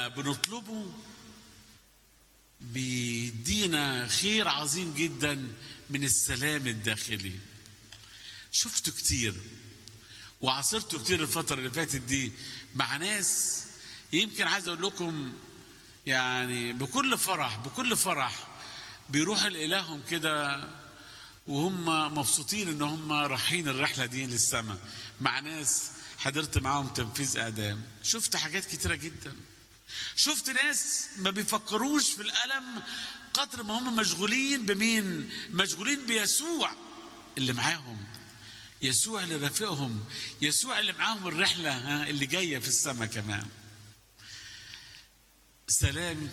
بنطلبه بيدينا خير عظيم جدا من السلام الداخلي شفته كتير وعاصرته كتير الفترة اللي فاتت دي مع ناس يمكن عايز اقول لكم يعني بكل فرح بكل فرح بيروح لإلههم كده وهم مبسوطين ان هم رايحين الرحله دي للسماء مع ناس حضرت معاهم تنفيذ اعدام شفت حاجات كتيره جدا شفت ناس ما بيفكروش في الالم قدر ما هم مشغولين بمين مشغولين بيسوع اللي معاهم يسوع اللي رافقهم يسوع اللي معاهم الرحله ها اللي جايه في السماء كمان سلام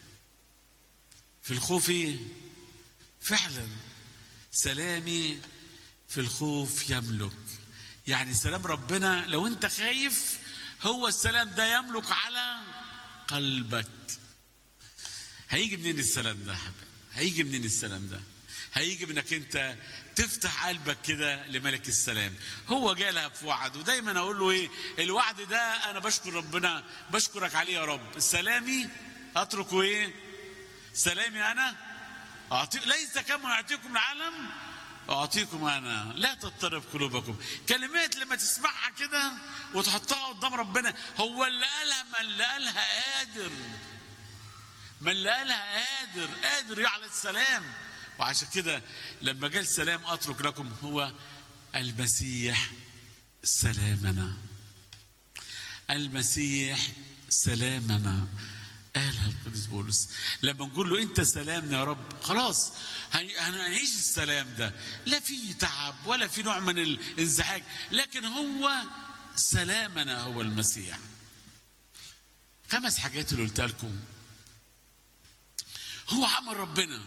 في الخوف إيه؟ فعلا سلامي في الخوف يملك يعني سلام ربنا لو انت خايف هو السلام ده يملك على قلبك هيجي منين السلام ده يا حبيبي هيجي منين السلام ده هيجي منك انت تفتح قلبك كده لملك السلام هو جالها في وعد ودايما اقول له ايه الوعد ده انا بشكر ربنا بشكرك عليه يا رب سلامي اتركه ايه سلامي انا أعطي... ليس كما يعطيكم العالم أعطيكم أنا لا تضطرب قلوبكم كلمات لما تسمعها كده وتحطها قدام ربنا هو اللي قالها من اللي قالها قادر من اللي قالها قادر قادر يعلى السلام وعشان كده لما جاء السلام أترك لكم هو المسيح سلامنا المسيح سلامنا قالها القديس بولس لما نقول له انت سلامنا يا رب خلاص هنعيش السلام ده لا في تعب ولا في نوع من الانزعاج لكن هو سلامنا هو المسيح خمس حاجات اللي قلتها لكم هو عمل ربنا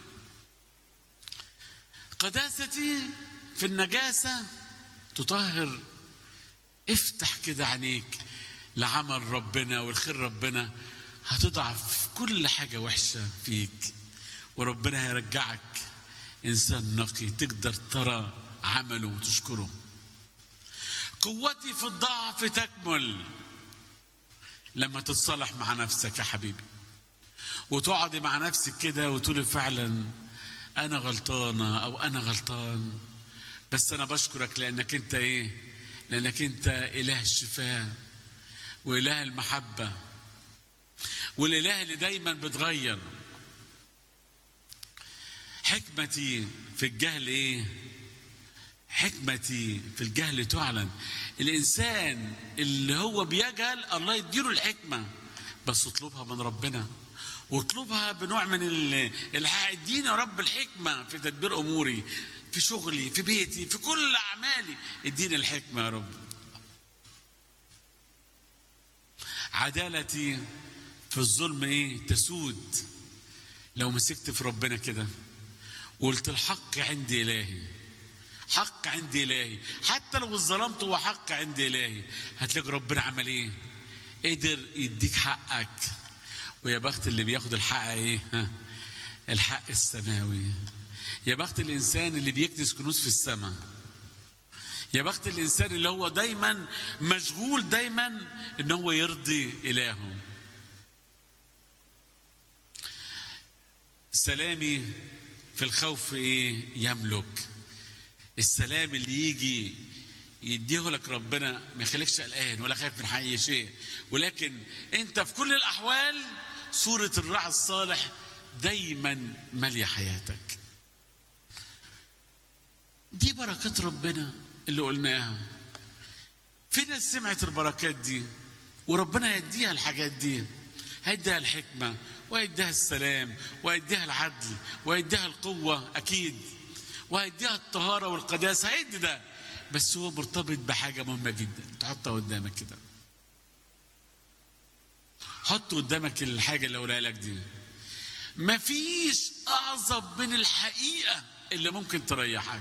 قداستي في النجاسة تطهر افتح كده عينيك لعمل ربنا والخير ربنا هتضعف كل حاجة وحشة فيك وربنا هيرجعك إنسان نقي تقدر ترى عمله وتشكره قوتي في الضعف تكمل لما تتصالح مع نفسك يا حبيبي وتقعدي مع نفسك كده وتقولي فعلا أنا غلطانة أو أنا غلطان بس أنا بشكرك لأنك أنت إيه؟ لأنك أنت إله الشفاء وإله المحبة والاله اللي دايما بتغير حكمتي في الجهل ايه حكمتي في الجهل تعلن الانسان اللي هو بيجهل الله يديله الحكمه بس اطلبها من ربنا واطلبها بنوع من الحق اديني يا رب الحكمه في تدبير اموري في شغلي في بيتي في كل اعمالي اديني الحكمه يا رب عدالتي في الظلم ايه تسود لو مسكت في ربنا كده وقلت الحق عندي الهي حق عندي الهي حتى لو اتظلمت هو حق عندي الهي هتلاقي ربنا عمل ايه قدر يديك حقك ويا بخت اللي بياخد الحق ايه ها الحق السماوي يا بخت الانسان اللي بيكنس كنوز في السماء يا بخت الانسان اللي هو دايما مشغول دايما ان هو يرضي الهه سلامي في الخوف ايه يملك السلام اللي يجي يديه لك ربنا ما يخليكش قلقان ولا خايف من اي شيء ولكن انت في كل الاحوال صوره الراعي الصالح دايما ماليه حياتك دي بركات ربنا اللي قلناها في ناس سمعت البركات دي وربنا يديها الحاجات دي هيديها الحكمه ويديها السلام ويديها العدل ويديها القوة أكيد ويديها الطهارة والقداسة هيدي ده بس هو مرتبط بحاجة مهمة جدا تحطها قدامك كده حط قدامك الحاجة اللي أقولها لك دي مفيش أعظم من الحقيقة اللي ممكن تريحك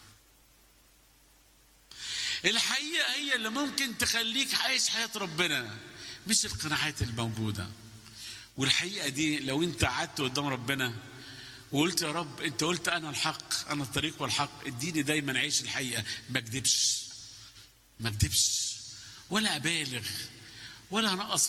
الحقيقة هي اللي ممكن تخليك عايش حياة ربنا مش القناعات الموجوده والحقيقه دي لو انت قعدت قدام ربنا وقلت يا رب انت قلت انا الحق انا الطريق والحق اديني دايما عيش الحقيقه ما اكذبش ما اكذبش ولا ابالغ ولا انقص